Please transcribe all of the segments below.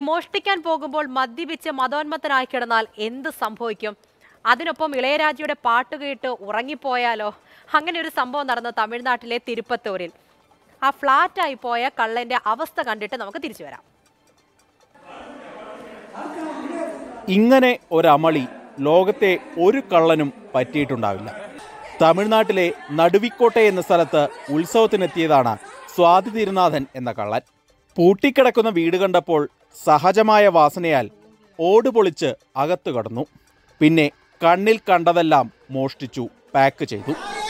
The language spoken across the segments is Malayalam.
മോഷ്ടിക്കാൻ പോകുമ്പോൾ മദ്യപിച്ച് മതോന്മത്തനായി കിടന്നാൽ എന്ത് സംഭവിക്കും അതിനൊപ്പം ഇളയരാജയുടെ പാട്ട് കേട്ട് ഉറങ്ങിപ്പോയാലോ അങ്ങനെ ഒരു സംഭവം നടന്ന തമിഴ്നാട്ടിലെ തിരുപ്പത്തൂരിൽ ആ ഫ്ലാറ്റായി പോയ കള്ളന്റെ അവസ്ഥ കണ്ടിട്ട് നമുക്ക് തിരിച്ചു വരാം ഇങ്ങനെ ഒരമളി ലോകത്തെ ഒരു കള്ളനും പറ്റിയിട്ടുണ്ടാവില്ല തമിഴ്നാട്ടിലെ നടുവിക്കോട്ടെ എന്ന സ്ഥലത്ത് ഉത്സവത്തിനെത്തിയതാണ് സ്വാതി തിരുനാഥൻ എന്ന കള്ളൻ പൂട്ടിക്കിടക്കുന്ന വീട് കണ്ടപ്പോൾ സഹജമായ വാസനയാൽ ഓട് പൊളിച്ച് അകത്തു കടന്നു പിന്നെ കണ്ണിൽ കണ്ടതെല്ലാം മോഷ്ടിച്ചു പാക്ക് ചെയ്തു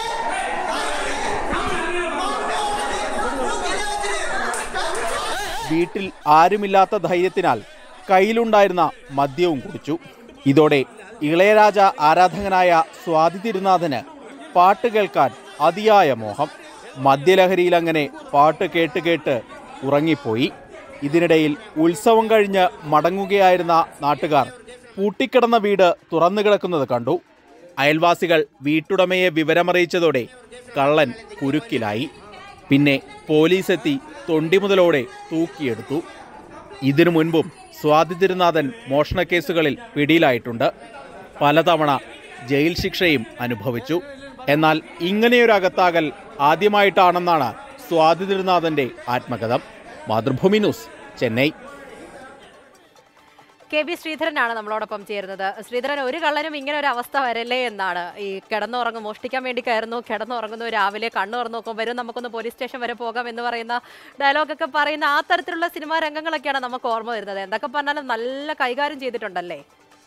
വീട്ടിൽ ആരുമില്ലാത്ത ധൈര്യത്തിനാൽ കയ്യിലുണ്ടായിരുന്ന മദ്യവും കുടിച്ചു ഇതോടെ ഇളയരാജ ആരാധകനായ സ്വാതി തിരുനാഥന് പാട്ട് കേൾക്കാൻ അതിയായ മോഹം മദ്യലഹരിയിൽ അങ്ങനെ പാട്ട് കേട്ട് കേട്ട് ഉറങ്ങിപ്പോയി ഇതിനിടയിൽ ഉത്സവം കഴിഞ്ഞ് മടങ്ങുകയായിരുന്ന നാട്ടുകാർ പൂട്ടിക്കിടന്ന വീട് തുറന്നു കിടക്കുന്നത് കണ്ടു അയൽവാസികൾ വീട്ടുടമയെ വിവരമറിയിച്ചതോടെ കള്ളൻ കുരുക്കിലായി പിന്നെ പോലീസെത്തി തൊണ്ടിമുതലോടെ തൂക്കിയെടുത്തു ഇതിനു മുൻപും സ്വാതി തിരുനാഥൻ മോഷണക്കേസുകളിൽ പിടിയിലായിട്ടുണ്ട് പലതവണ ജയിൽ ശിക്ഷയും അനുഭവിച്ചു എന്നാൽ ഇങ്ങനെയൊരു അകത്താകൽ ആദ്യമായിട്ടാണെന്നാണ് സ്വാതി തിരുനാഥന്റെ ആത്മകഥം Mathrubhumi news Chennai K V ശ്രീധരനാണ് നമ്മളോടൊപ്പം ചേരുന്നത് ശ്രീധരൻ ഒരു കള്ളനും ഇങ്ങനെ ഒരു അവസ്ഥ വരല്ലേ എന്നാണ് ഈ കിടന്നുറങ്ങും മോഷ്ടിക്കാൻ വേണ്ടി കയറുന്നു കിടന്നുറങ്ങുന്നു രാവിലെ കണ്ണു തുറന്നു നോക്കും വരും നമുക്കൊന്ന് പോലീസ് സ്റ്റേഷൻ വരെ പോകാം എന്ന് പറയുന്ന ഡയലോഗൊക്കെ പറയുന്ന ആ തരത്തിലുള്ള സിനിമാ രംഗങ്ങളൊക്കെയാണ് നമുക്ക് ഓർമ്മ വരുന്നത് എന്തൊക്കെ പറഞ്ഞാലും നല്ല കൈകാര്യം ചെയ്തിട്ടുണ്ടല്ലേ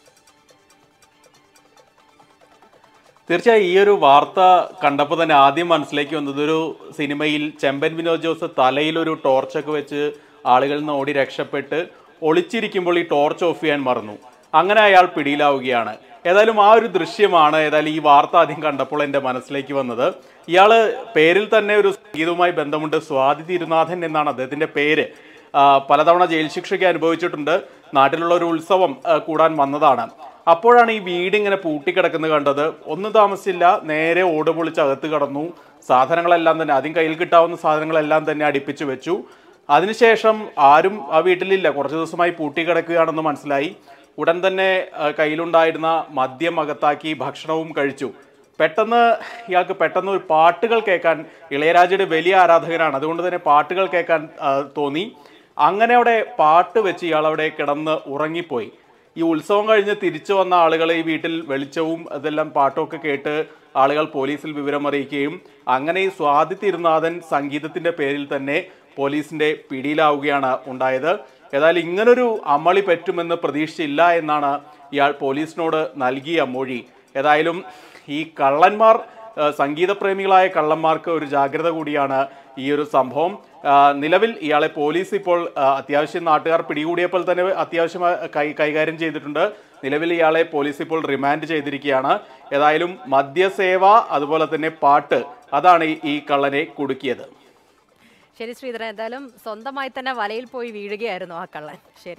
തീർച്ചയായും ഈ ഒരു വാർത്ത കണ്ടപ്പോൾ തന്നെ ആദ്യം മനസ്സിലേക്ക് വന്നത് ഒരു സിനിമയിൽ ചെമ്പൻ വിനോദ് ജോസ് തലയിൽ ഒരു ടോർച്ചൊക്കെ വെച്ച് ആളുകളിൽ നിന്ന് ഓടി രക്ഷപ്പെട്ട് ഒളിച്ചിരിക്കുമ്പോൾ ഈ ടോർച്ച് ഓഫ് ചെയ്യാൻ മറന്നു അങ്ങനെ അയാൾ പിടിയിലാവുകയാണ് ഏതായാലും ആ ഒരു ദൃശ്യമാണ് ഏതായാലും ഈ വാർത്ത ആദ്യം കണ്ടപ്പോൾ എൻ്റെ മനസ്സിലേക്ക് വന്നത് ഇയാള് പേരിൽ തന്നെ ഒരു സംഗീതവുമായി ബന്ധമുണ്ട് സ്വാതി തിരുനാഥൻ എന്നാണ് അദ്ദേഹത്തിന്റെ പേര് ആ, പലതവണ ജയിൽ ശിക്ഷയ്ക്ക് അനുഭവിച്ചിട്ടുണ്ട് നാട്ടിലുള്ള ഒരു ഉത്സവം ആ, കൂടാൻ വന്നതാണ് അപ്പോഴാണ് ഈ വീട് ഇങ്ങനെ പൂട്ടിക്കിടക്കുന്നത് കണ്ടത് ഒന്നും താമസിച്ചില്ല നേരെ ഓട് പൊളിച്ച് അകത്ത് കടന്നു സാധനങ്ങളെല്ലാം തന്നെ ആദ്യം കയ്യിൽ കിട്ടാവുന്ന സാധനങ്ങളെല്ലാം തന്നെ അടുപ്പിച്ച് വെച്ചു അതിനുശേഷം ആരും ആ വീട്ടിലില്ല കുറച്ച് ദിവസമായി പൂട്ടിക്കിടക്കുകയാണെന്ന് മനസ്സിലായി ഉടൻ തന്നെ ആ, കയ്യിലുണ്ടായിരുന്ന മദ്യം അകത്താക്കി ഭക്ഷണവും കഴിച്ചു പെട്ടെന്ന് ഇയാൾക്ക് പെട്ടെന്ന് ഒരു പാട്ടുകൾ കേൾക്കാൻ ഇളയരാജയുടെ വലിയ ആരാധകനാണ് അതുകൊണ്ട് തന്നെ പാട്ടുകൾ കേൾക്കാൻ ആ, തോന്നി അങ്ങനെ അവിടെ പാട്ട് വെച്ച് ഇയാൾ അവിടെ കിടന്ന് ഉറങ്ങിപ്പോയി ഈ ഉത്സവം കഴിഞ്ഞ് തിരിച്ചു വന്ന ആളുകൾ ഈ വീട്ടിൽ വെളിച്ചവും അതെല്ലാം പാട്ടൊക്കെ കേട്ട് ആളുകൾ പോലീസിൽ വിവരം അറിയിക്കുകയും അങ്ങനെ ഈ സ്വാതി തിരുനാഥൻ സംഗീതത്തിന്റെ പേരിൽ തന്നെ പോലീസിന്റെ പിടിയിലാവുകയാണ് ഉണ്ടായത് ഏതായാലും ഇങ്ങനൊരു അമളി പറ്റുമെന്ന് പ്രതീക്ഷിച്ചില്ല എന്നാണ് ഇയാൾ പോലീസിനോട് നൽകിയ മൊഴി ഏതായാലും ഈ കള്ളന്മാർ ആ, സംഗീതപ്രേമികളായ കള്ളന്മാർക്ക് ഒരു ജാഗ്രത കൂടിയാണ് ഈ ഒരു സംഭവം ആ, നിലവിൽ ഇയാളെ പോലീസ് ഇപ്പോൾ ആ, അത്യാവശ്യം നാട്ടുകാർ പിടികൂടിയപ്പോൾ തന്നെ അത്യാവശ്യം ആ, കൈ കൈകാര്യം ചെയ്തിട്ടുണ്ട് നിലവിൽ ഇയാളെ പോലീസ് ഇപ്പോൾ റിമാൻഡ് ചെയ്തിരിക്കുകയാണ് ഏതായാലും മദ്യസേവ അതുപോലെ തന്നെ പാട്ട് അതാണ് ഈ- ഈ കള്ളനെ കുടുക്കിയത് ശരി ശ്രീധരൻ എന്തായാലും സ്വന്തമായി തന്നെ വലയിൽ പോയി വീഴുകയായിരുന്നു ആ കള്ളൻ ശരി